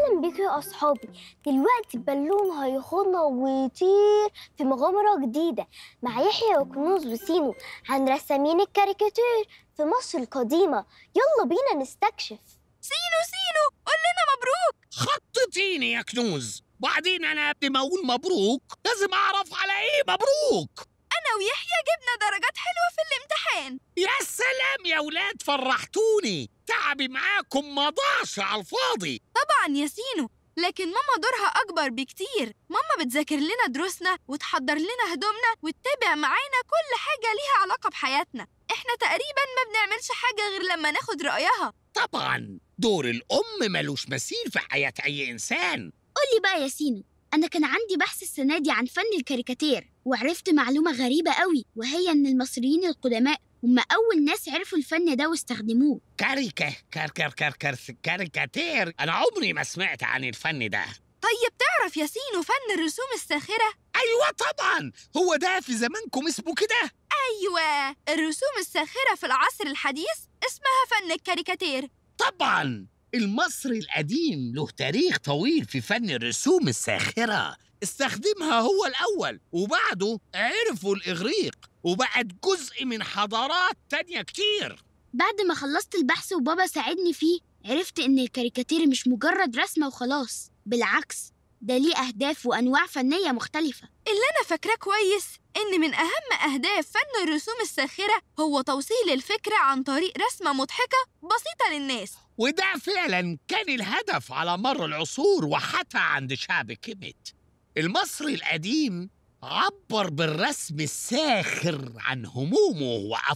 أهلا بيكم يا أصحابي دلوقتي البالون هياخدنا ويطير في مغامرة جديدة مع يحيى وكنوز وسينو عن رسامين الكاريكاتير في مصر القديمة يلا بينا نستكشف سينو سينو قول لنا مبروك خطتيني يا كنوز بعدين انا قبل ما اقول مبروك لازم اعرف على ايه مبروك أنا ويحيى جبنا درجات حلوة في الامتحان يا سلام يا ولاد فرحتوني تعبي معاكم ما ضاعش على الفاضي طبعا يا سينو لكن ماما دورها أكبر بكتير ماما بتذاكر لنا دروسنا وتحضر لنا هدومنا وتتابع معانا كل حاجة ليها علاقة بحياتنا إحنا تقريبا ما بنعملش حاجة غير لما ناخد رأيها طبعا دور الام ملوش مثيل في حياه اي انسان قولي بقى يا سينو أنا كان عندي بحث السنة دي عن فن الكاريكاتير وعرفت معلومة غريبة قوي وهي إن المصريين القدماء هم أول ناس عرفوا الفن ده واستخدموه كاريكا كار كار كار كار كاريكاتير انا عمري ما سمعت عن الفن ده طيب تعرف يا سينو فن الرسوم الساخرة؟ ايوه طبعا هو ده في زمانكم اسمه كده أيوة الرسوم الساخرة في العصر الحديث اسمها فن الكاريكاتير طبعا المصري القديم له تاريخ طويل في فن الرسوم الساخرة استخدمها هو الأول وبعده عرفوا الإغريق وبقت جزء من حضارات تانية كتير بعد ما خلصت البحث وبابا ساعدني فيه عرفت إن الكاريكاتير مش مجرد رسمة وخلاص بالعكس ده ليه أهداف وأنواع فنية مختلفة اللي أنا فاكراه كويس إن من أهم أهداف فن الرسوم الساخرة هو توصيل الفكرة عن طريق رسمة مضحكة بسيطة للناس وده فعلا كان الهدف على مر العصور وحتى عند شعب كيميت المصري القديم عبر بالرسم الساخر عن همومه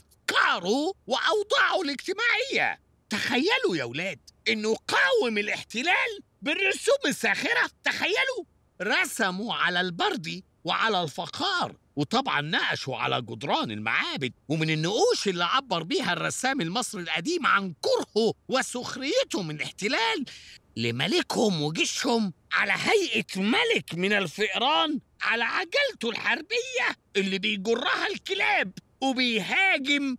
وأفكاره وأوضاعه الاجتماعية تخيلوا يا ولاد إنه قاوم الاحتلال بالرسوم الساخرة تخيلوا رسموا على البردي وعلى الفخار وطبعا نقشوا على جدران المعابد ومن النقوش اللي عبر بيها الرسام المصري القديم عن كرهه وسخريته من الاحتلال لملكهم وجيشهم على هيئة ملك من الفئران على عجلته الحربية اللي بيجرها الكلاب وبيهاجم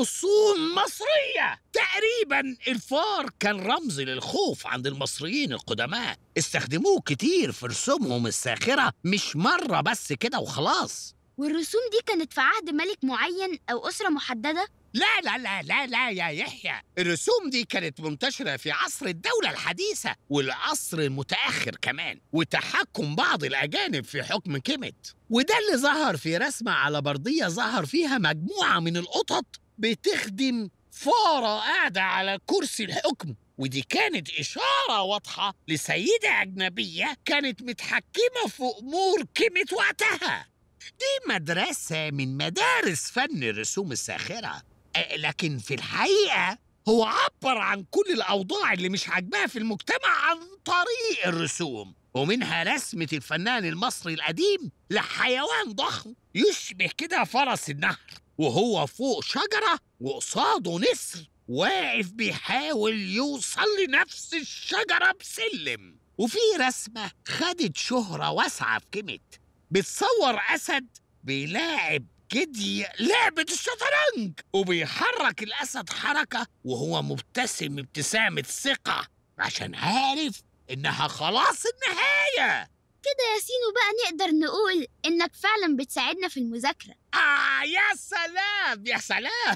حصون مصرية تقريبا الفار كان رمز للخوف عند المصريين القدماء استخدموه كتير في رسومهم الساخرة مش مرة بس كده وخلاص والرسوم دي كانت في عهد ملك معين أو أسرة محددة لا لا لا لا لا يا يحيى الرسوم دي كانت منتشرة في عصر الدولة الحديثة والعصر المتأخر كمان وتحكم بعض الأجانب في حكم كيميت وده اللي ظهر في رسمة على بردية ظهر فيها مجموعة من القطط بتخدم فارة قاعدة على كرسي الحكم ودي كانت إشارة واضحة لسيدة أجنبية كانت متحكمة في أمور كيميت وقتها دي مدرسة من مدارس فن الرسوم الساخرة أه، لكن في الحقيقة هو عبر عن كل الأوضاع اللي مش عاجباه في المجتمع عن طريق الرسوم ومنها رسمة الفنان المصري القديم لحيوان ضخم يشبه كده فرس النهر وهو فوق شجرة وقصاده نسر واقف بيحاول يوصل لنفس الشجرة بسلم وفي رسمة خدت شهرة واسعة في كيميت بتصور أسد بيلاعب جدي لعبة الشطرنج وبيحرك الأسد حركة وهو مبتسم ابتسامة ثقة عشان عارف إنها خلاص النهاية كده يا سينو بقى نقدر نقول إنك فعلا بتساعدنا في المذاكرة آه يا سلام يا سلام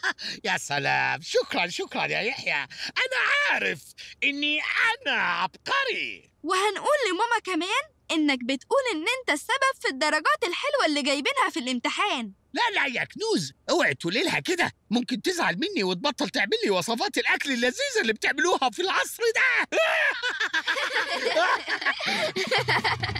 يا سلام شكرا شكرا يا يحيى أنا عارف إني أنا عبقري وهنقول لماما كمان إنك بتقول إن أنت السبب في الدرجات الحلوة اللي جايبينها في الامتحان لا لا يا كنوز اوعي تقولي لها كده ممكن تزعل مني وتبطل تعمل لي وصفات الاكل اللذيذه اللي بتعملوها في العصر ده